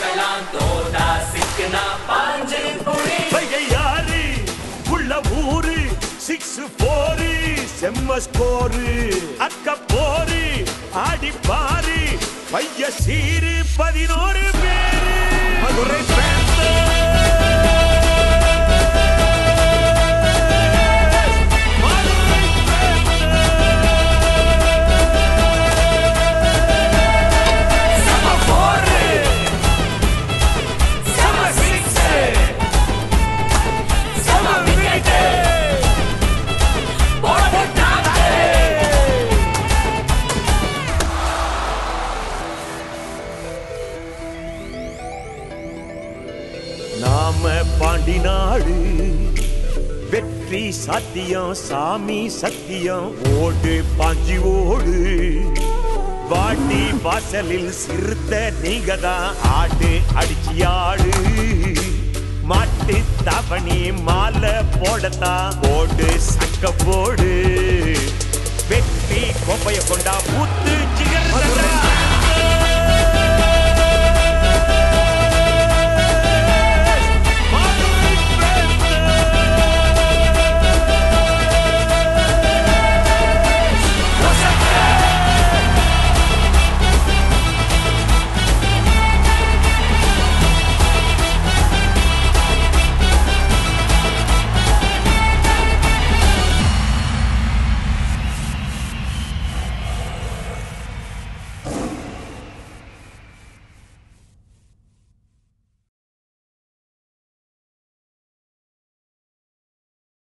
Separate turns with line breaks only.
பார்க்கலாம் தோதா சிக்கனா பாஞ்சு புடி
பையாறு உள்ள ஊரு சிக்ஸ் போரு செம்ம ஸ்கோரு அக்க போரு ஆடி பாரு பைய சீரு பதினோரு பேரு மதுரை
சம போரு சம சிக்ஸ் சம விக்கெட் போட்டு தாக்கு
நாம பாண்டி நாடு வெற்றி சாத்தியம் சாமி சத்தியம் ஓடு பாஞ்சி ஓடு வாட்டி வாசலில் சிறுத்த நீங்க தான் ஆடு அடிச்சு ஆடு மாட்டு தவணி மாலை போடத்தான் ஓடு சக்க போடு